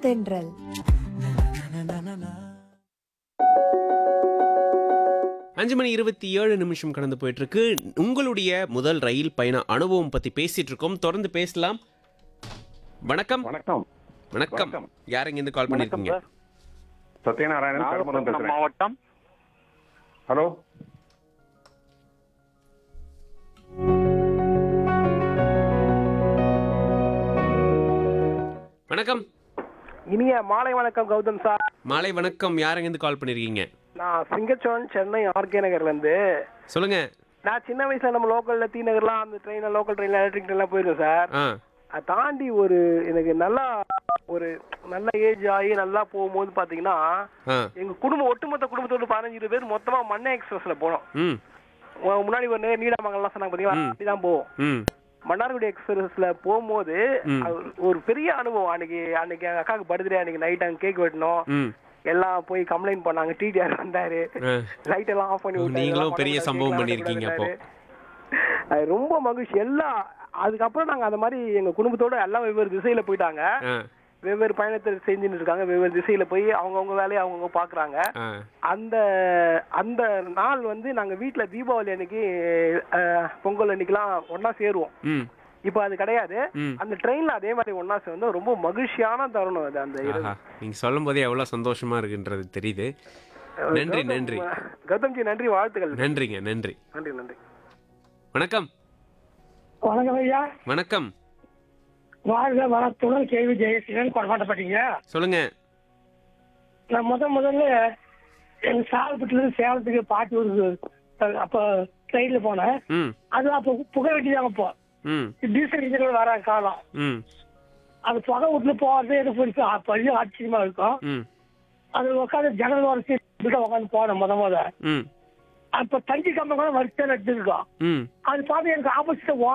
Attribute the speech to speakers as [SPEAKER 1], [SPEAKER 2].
[SPEAKER 1] தென்றல்
[SPEAKER 2] அஞ்சு மணி இருபத்தி ஏழு நிமிஷம் கடந்து போயிட்டு இருக்கு உங்களுடைய முதல் ரயில் பயண அனுபவம் பத்தி பேசிட்டு இருக்கோம் தொடர்ந்து பேசலாம் வணக்கம்
[SPEAKER 3] வணக்கம்
[SPEAKER 2] வணக்கம்
[SPEAKER 3] வணக்கம்.
[SPEAKER 2] யாருங்க இருந்து கால் பண்ணிருக்கீங்க
[SPEAKER 3] சார் சத்யநாராயணன் பெரும்பலம்
[SPEAKER 4] நாகப்பட்டினம்
[SPEAKER 3] பேசுறேன்
[SPEAKER 4] மாவட்டம்
[SPEAKER 3] ஹலோ
[SPEAKER 2] வணக்கம்
[SPEAKER 5] இனிய மாலை வணக்கம் கௌதம் சார்
[SPEAKER 2] மாலை வணக்கம் யாருங்க இருந்து கால் பண்ணிருக்கீங்க
[SPEAKER 5] நான் சிங்கச்சோழன் சென்னை ஆர்கே நகர்ல இருந்து
[SPEAKER 2] சொல்லுங்க
[SPEAKER 5] நான் சின்ன வயசுல நம்ம லோக்கல்ல டி நகர்லாம் அந்த ட்ரெயின்ல லோக்கல் ட்ரெயின்ல எலக்ட்ரிக் ட்ரெயின்லாம் போயிருக்கேன் சார்
[SPEAKER 2] ஆ
[SPEAKER 5] அதை தாண்டி ஒரு எனக்கு நல்லா ஒரு நல்ல ஏஜ் ஆகி நல்லா போகும்போது பாத்தீங்கன்னா
[SPEAKER 2] ஆ
[SPEAKER 5] எங்க குடும்பம் ஒட்டுமொத்த குடும்பத்தோட பதினஞ்சு இருபது பேர் மொத்தமா மண்ணை எக்ஸ்பிரஸ்ல போனோம்
[SPEAKER 2] ம்
[SPEAKER 5] உ- முன்னாடி ஒரு நேரம் நீடாமங்கலாம் சொன்னாங்க பாத்தீங்களா அப்படிதான் போவோம்
[SPEAKER 2] ம்
[SPEAKER 5] மன்னார்குடி எக்ஸ்பிரஸ்ல போகும்போது
[SPEAKER 2] ம்.
[SPEAKER 5] அது ஒரு பெரிய அனுபவம் அன்னைக்கு அன்னைக்கு எங்க அக்காவுக்கு பர்த்டே அன்னைக்கு நைட் அங்க கேக் வெட்டணும்
[SPEAKER 2] ம்
[SPEAKER 5] எல்லாம் போய் கம்ப்ளைண்ட் பண்ணாங்க டிடிஆர் வந்தாரு
[SPEAKER 2] ஆ.
[SPEAKER 5] லைட் எல்லாம் ஆஃப் பண்ணி விட்டாரு.
[SPEAKER 2] நீங்களும்
[SPEAKER 5] இதெல்லாம்
[SPEAKER 2] பெரிய
[SPEAKER 5] பண்ணக்கூடாது,
[SPEAKER 2] சம்பவம்
[SPEAKER 5] கேக்லாம்
[SPEAKER 2] பண்ணியிருக்கீங்க அப்போ.
[SPEAKER 5] வெட்டக்கூடாதுன்னாரு. அது ரொம்ப மகிழ்ச்சி எல்லாம் அதுக்கப்புறம் நாங்க அந்த மாதிரி எங்க குடும்பத்தோட எல்லாம் வெவ்வேறு திசையில போயிட்டாங்க
[SPEAKER 2] ஆ
[SPEAKER 5] வெவ்வேறு பயணத்தை செஞ்சுட்டு இருக்காங்க வெவ்வேறு திசையில போய் அவங்கவுங்க வேலையை அவங்கவுங்க பாக்குறாங்க
[SPEAKER 2] ஆ
[SPEAKER 5] அந்த அந்த நாள் வந்து நாங்க வீட்ல தீபாவளி அன்னைக்கு அஹ், பொங்கல் அன்னைக்கெல்லாம் ஒண்ணா சேருவோம்
[SPEAKER 2] ம்
[SPEAKER 5] இப்போ அது கிடையாது
[SPEAKER 2] ம்.
[SPEAKER 5] அந்த ட்ரெயின்ல அதே மாதிரி ஒண்ணா சேர்ந்து ரொம்ப மகிழ்ச்சியான தருணம் அது அந்த இரவு.
[SPEAKER 2] ஆஹா நீங்க சொல்லும் போதே எவ்வளவு சந்தோஷமா இருக்குன்றது தெரியுது நன்றி
[SPEAKER 5] கௌதம்,
[SPEAKER 2] நன்றி
[SPEAKER 5] கௌதம்ஜி நன்றி வாழ்த்துக்கள்
[SPEAKER 2] நன்றிங்க நன்றி
[SPEAKER 5] நன்றி நன்றி
[SPEAKER 2] வணக்கம்
[SPEAKER 6] வணக்கம் ஐயா
[SPEAKER 2] வணக்கம்
[SPEAKER 6] வாழ்க வளத்துடன் கேள்வி ஜெயசீலன் கொண்டாட்டப்பட்டீங்க
[SPEAKER 2] சொல்லுங்க
[SPEAKER 6] நான் முத முதல்ல எங்க சாலப்பட்டுல இருந்து சேலத்துக்கு பாட்டி ஊருக்கு அஹ், அப்ப ட்ரெயின்ல போனேன்
[SPEAKER 2] ம்
[SPEAKER 6] அது அப்ப புகை வெட்டி தான் அப்போ
[SPEAKER 2] ம்
[SPEAKER 6] டீசல் இன்ஜின் வர காலம்
[SPEAKER 2] ம்
[SPEAKER 6] அது புகை விட்டு போறது எனக்கு பெரிய ஆ- பெரிய ஆச்சரியமா இருக்கும்
[SPEAKER 2] ம்
[SPEAKER 6] அது உட்காந்து ஜன்னல் வரிசை உட்காந்து போனேன் முத முத
[SPEAKER 2] ம்
[SPEAKER 6] அப்ப தஞ்சி கம்பம் கூட வரிசை எடுத்துருக்கோம்
[SPEAKER 2] ம்
[SPEAKER 6] அது பார்த்து எனக்கு ஆப்போசிட்